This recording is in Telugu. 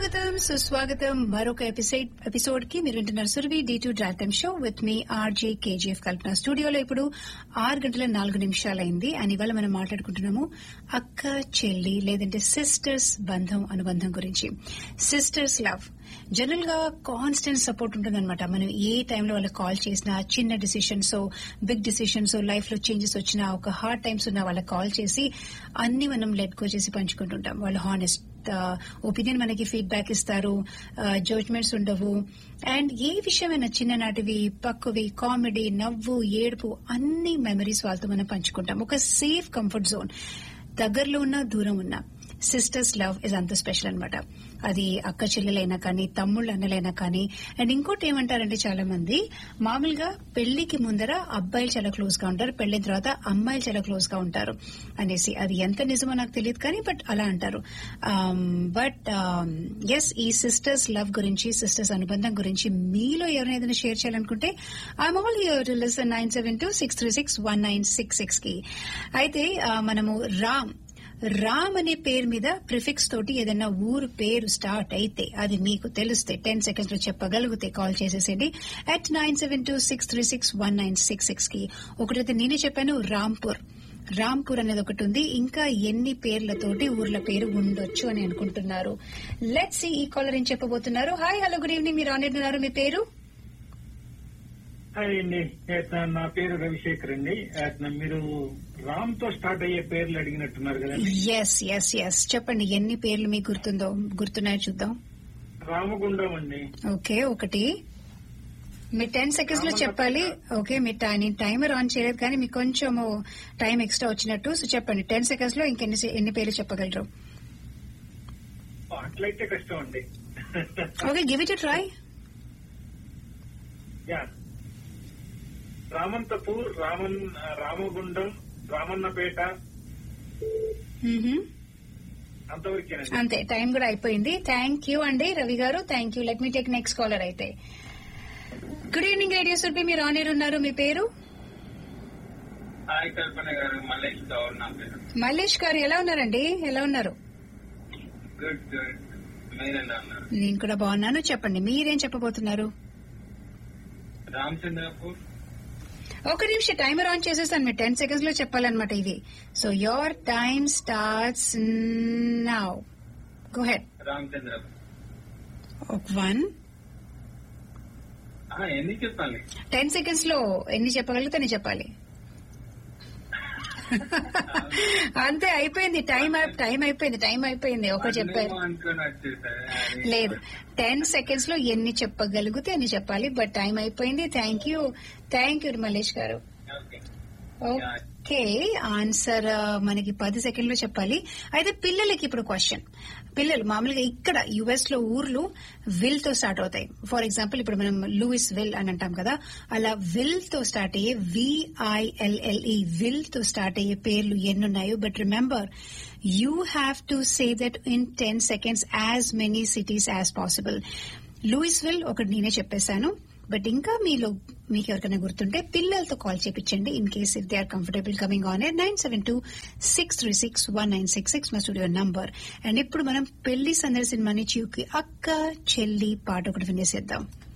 స్వాగతం సుస్వాగతం మరొక ఎపిసోడ్ ఎపిసోడ్ కి మీరు వింటున్నారు Surabhi D two drive time show with మీ ఆర్జే కేజీఎఫ్ కల్పన స్టూడియోలో ఇప్పుడు ఆరు గంటల నాలుగు నిమిషాలైంది అని ఇవాళ మనం మాట్లాడుకుంటున్నాము అక్క చెల్లి లేదంటే సిస్టర్స్ బంధం అనుబంధం గురించి సిస్టర్స్ లవ్ జనరల్ గా కాన్స్టెంట్ సపోర్ట్ ఉంటుందన్నమాట మనం ఏ టైంలో వాళ్ళకి కాల్ చేసినా చిన్న డిసిషన్స్ బిగ్ డిసిషన్స్ లైఫ్ లో చేంజెస్ వచ్చినా ఒక హార్డ్ టైమ్స్ ఉన్నా వాళ్ళకి కాల్ చేసి అన్ని మనం లెట్ గో చేసి పంచుకుంటుంటాం వాళ్ళు హానెస్ట్ ఒపీనియన్ మనకి ఫీడ్బ్యాక్ ఇస్తారు జడ్జ్మెంట్స్ ఉండవు అండ్ ఏ విషయమైనా చిన్ననాటివి పక్కువి కామెడీ నవ్వు ఏడుపు అన్ని మెమరీస్ వాళ్ళతో మనం పంచుకుంటాం ఒక సేఫ్ కంఫర్ట్ జోన్ దగ్గరలో ఉన్నా దూరం ఉన్నా సిస్టర్స్ లవ్ ఇస్ అంత స్పెషల్ అనమాట అది అక్క చెల్లెలైనా కానీ తమ్ముళ్ళు అన్నలైనా కానీ అండ్ ఇంకోటి ఏమంటారంటే చాలా మంది మామూలుగా పెళ్లికి ముందర అబ్బాయిలు చాలా క్లోజ్ గా ఉంటారు పెళ్లిన తర్వాత అమ్మాయిలు చాలా క్లోజ్ గా ఉంటారు అనేసి అది ఎంత నిజమో నాకు తెలియదు కానీ బట్ అలా అంటారు బట్ ఎస్ ఈ సిస్టర్స్ లవ్ గురించి సిస్టర్స్ అనుబంధం గురించి మీలో ఎవరైనా ఏదైనా షేర్ చేయాలనుకుంటే I'm all your listen nine seven two six three six one nine six six కి అయితే మనము రామ్ రామ్ అనే పేరు మీద ప్రిఫిక్స్ తోటి ఏదైనా ఊరు పేరు స్టార్ట్ అయితే అది మీకు తెలిస్తే టెన్ సెకండ్స్ లో చెప్పగలిగితే కాల్ చేసేసేయండి at nine seven two six three six one nine six six కి ఒకటైతే నేనే చెప్పాను రాంపూర్ రాంపూర్ అనేది ఒకటి ఉంది ఇంకా ఎన్ని పేర్లతోటి ఊర్ల పేరు ఉండొచ్చు అని అనుకుంటున్నారు లెట్స్ ఈ కాలర్ ఏం చెప్పబోతున్నారు హాయ్ హలో గుడ్ ఈవినింగ్ మీరు ఆన్ ఉన్నారు మీ పేరు హాయ్ అండి నా పేరు రవిశేఖర్ అండి మీరు రామ్ తో స్టార్ట్ అయ్యే పేర్లు అడిగినట్టున్నారు కదండి ఎస్ ఎస్ ఎస్ చెప్పండి ఎన్ని పేర్లు మీకు గుర్తుందో గుర్తున్నాయో చూద్దాం రామగుండం అండి ఓకే ఒకటి మీరు టెన్ సెకండ్స్ లో చెప్పాలి ఓకే మీరు నేను టైమర్ ఆన్ చేయలేదు కానీ మీకు కొంచెం టైం ఎక్స్ట్రా వచ్చినట్టు సో చెప్పండి టెన్ సెకండ్స్ లో ఇంకెన్ని ఎన్ని పేర్లు చెప్పగలరు అట్లయితే కష్టం అండి okay give it try yeah Ramanthapur Raman Ramagundam Ramannapeta అంతవరకేనండి అంతే టైం కూడా అయిపోయింది థ్యాంక్ యూ అండి Ravi garu thank you let me take next caller అయితే గుడ్ ఈవినింగ్ రేడియో సుర్పి మీరు ఆన్ ఎయిర్ ఉన్నారు మీ పేరు హాయ్ కల్పన గారు మల్లేష్ గౌర్ నా పేరు మల్లేష్ గారు ఎలా ఉన్నారండి ఎలా ఉన్నారు గుడ్ గుడ్ మీరెలా ఉన్నారు నేను కూడా బాగున్నాను చెప్పండి మీరేం చెప్పబోతున్నారు రామచంద్రపూర్ ఒక నిమిషం టైమర్ ఆన్ చేసేస్తాను మీరు టెన్ సెకండ్స్ లో చెప్పాలన్నమాట ఇది so your time starts now go ahead Ramachandrapur one ఆ, ఎన్ని చెప్పాలి టెన్ సెకండ్స్ లో ఎన్ని చెప్పగలిగితే అని చెప్పాలి అంతే అయిపోయింది టైం టైం అయిపోయింది టైం అయిపోయింది ఒక చెప్పారు అన్నేమో అనుకొని వచ్చేసారు అది- లేదు టెన్ సెకండ్స్ లో ఎన్ని చెప్పగలిగితే అన్ని చెప్పాలి బట్ టైం అయిపోయింది thank you thank you Mallesh garu okay. Okay answer మనకి పది సెకండ్ లో చెప్పాలి అయితే పిల్లలకి ఇప్పుడు క్వశ్చన్ పిల్లలు మామూలుగా ఇక్కడ యుఎస్ లో ఊర్లు విల్ తో స్టార్ట్ అవుతాయి ఫర్ ఎగ్జాంపుల్ ఇప్పుడు మనం లూయిస్ విల్ అని అంటాం కదా అలా విల్ తో స్టార్ట్ అయ్యే విఐఎల్ఎల్ఈ విల్ తో స్టార్ట్ అయ్యే పేర్లు ఎన్నున్నాయో but remember you have to say that in ten seconds as many cities as possible Louisville ఒకటి నేనే చెప్పేశాను బట్ ఇంకా మీలో మీకు ఎవరికైనా గుర్తుంటే పిల్లలతో కాల్ చేపించండి in case if they are comfortable coming on air nine seven two six three six one nine six six మా స్టూడియో నంబర్ అండ్ ఇప్పుడు మనం పెళ్లి సందడి సినిమా నుంచి అక్క చెల్లి పాట ఒకటి వినేసేద్దాం